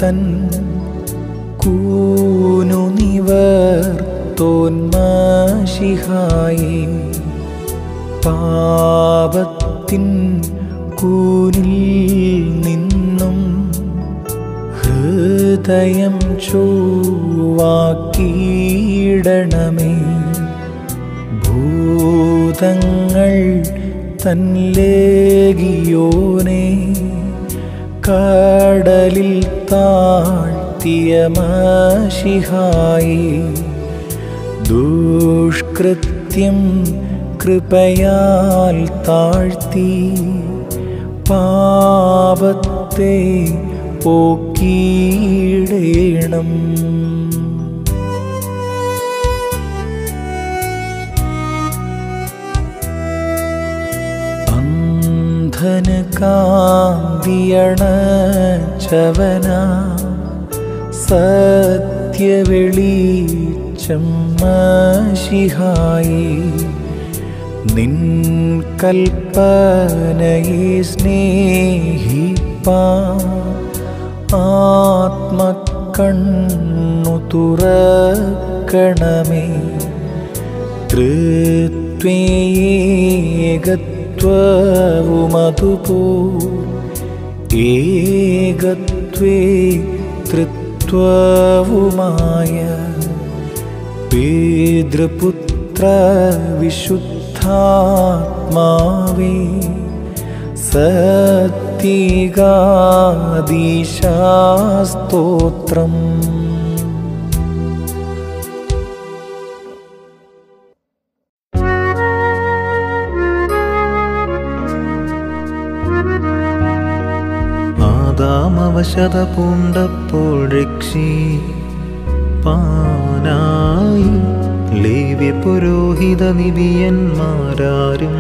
തൻ കൂനു നിവർത്തോന്മാഷിഹായി പാപത്തിൻ കൂനിൽ നിന്നും ഹൃദയം ചൊവ്വാക്കിയിടണമേ ഭൂതങ്ങൾ തൻലേകിയോനെ കടലിൽ താഴ്ത്തിയ മാഷിഹായി ദുഷ്കൃത്യം കൃപയാൽ താഴ്ത്തി പാപത്തെ പോക്കിയിടേണം അന്ധന് കാന്തിയണച്ചവന സത്യവെളിച്ചം മഷിഹായി നിൻ കൽപ്പനയെ സ്നേഹിപ്പാ ആത്മക്കണ്ണു തുറക്കണമേ തൃത്വേകത്വവുമതുപോ ഏകത്വേ തൃത്വവുമായ പിതൃപുത്ര വിശുദ്ധാത്മാവേ സത്യകാദീശാസ്തോത്രം ആദാമവശത പൂണ്ടപ്പോൾ രക്ഷി പാനായി ലേവ്യ പുരോഹിത നിബിയന്മാരാരും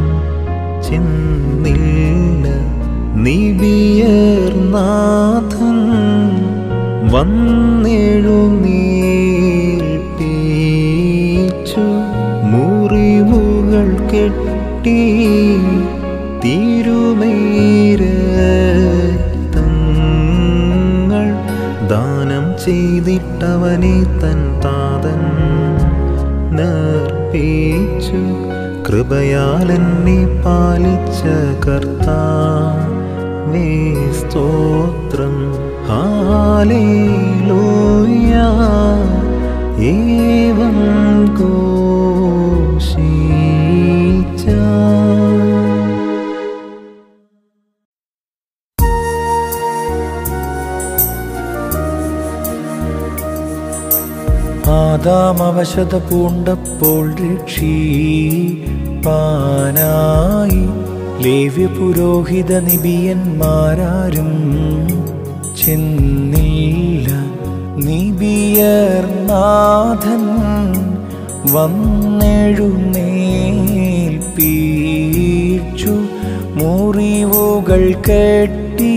ചെന്നില്ല നിബിയർനാഥൻ വന്നെഴുന്നേൽപ്പിച്ചു മുറിവുകൾ കെട്ടി തിരുമേരങ്ങൾ ദാനം ചെയ്തിട്ടവനെ തൻ താതൻ നർപ്പിച്ചു കൃപയാൽ എന്നെ പാലിച്ച കർത്താവേ സ്തോത്രം ഹാലേലൂയ ഏവം ഘോഷിച്ച ആദാമവശത പൂണ്ടപ്പോൾ രക്ഷീപ്പാനായി ലേവ്യ പുരോഹിത നിബിയന്മാരാരും ചെന്നില്ല നിബിയർനാഥൻ വന്നെഴുന്നേൽപ്പിച്ചു മുറിവുകൾ കെട്ടി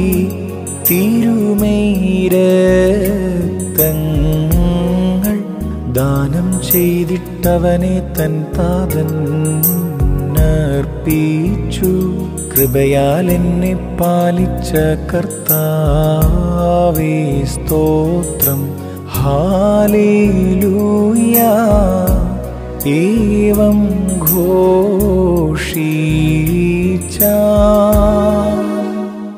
തിരുമൈരത്തങ്ങൾ ദാനം ചെയ്തിട്ടവനെ തൻ താതൻ അർപ്പിച്ചു കൃപയാൽ എന്നെ പാലിച്ച കർത്താവേ സ്തോത്രം ഹാലേലൂയ ഏവം ഘോഷിച്ച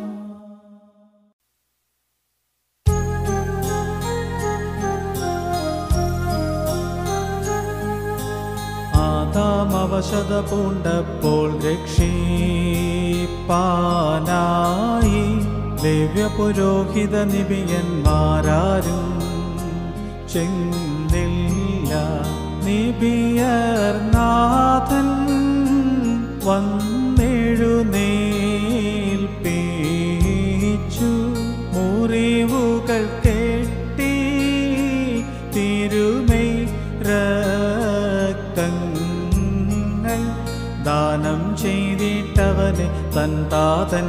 ആദാമവശത പൂണ്ടപ്പോൾ രക്ഷീപ്പാനായി ദിവ്യ പുരോഹിത നിബിയന്മാരാരും ചെന്നില്ല നിബിയർനാഥൻ വന്നെഴുന്നേൽപ്പിച്ചു മുറിവുകൾ കെട്ടി തിരുമൈ രക്തങ്ങൾ ദാനം ചെയ്തിട്ടവനെ തൻ താതൻ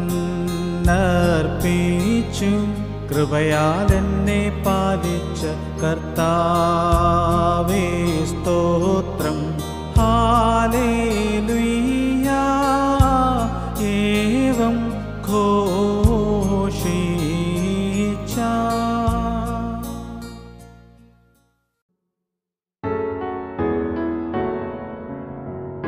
അർപ്പിച്ചു കൃപയാൽ എന്നെ പാലിച്ച കർത്താവേ സ്തോത്രം ഹാലേലുയ്യ ഏവം ഘോഷിച്ച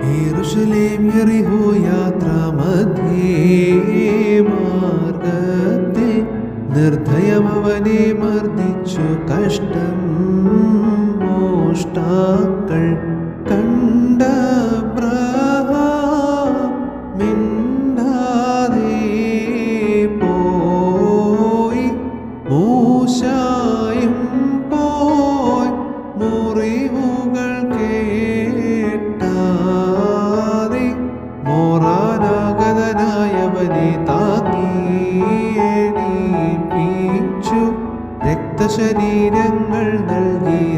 യെരൂശലേം യെറിഹോ യാത്ര മധ്യേ മാർഗത്തിൽ നിർഭയം അവനെ മർദ്ദിച്ചു കഷ്ടം മോഷ്ടാക്കൾ കണ്ട മിണ്ടാതെ പോയി മൂശായും പോയി മുറിവുകൾ കേട്ടാതെ മോറാനാഗതനായവനെ താങ്ങിയേണീപ്പിച്ചു രക്തശരീരങ്ങൾ നൽകി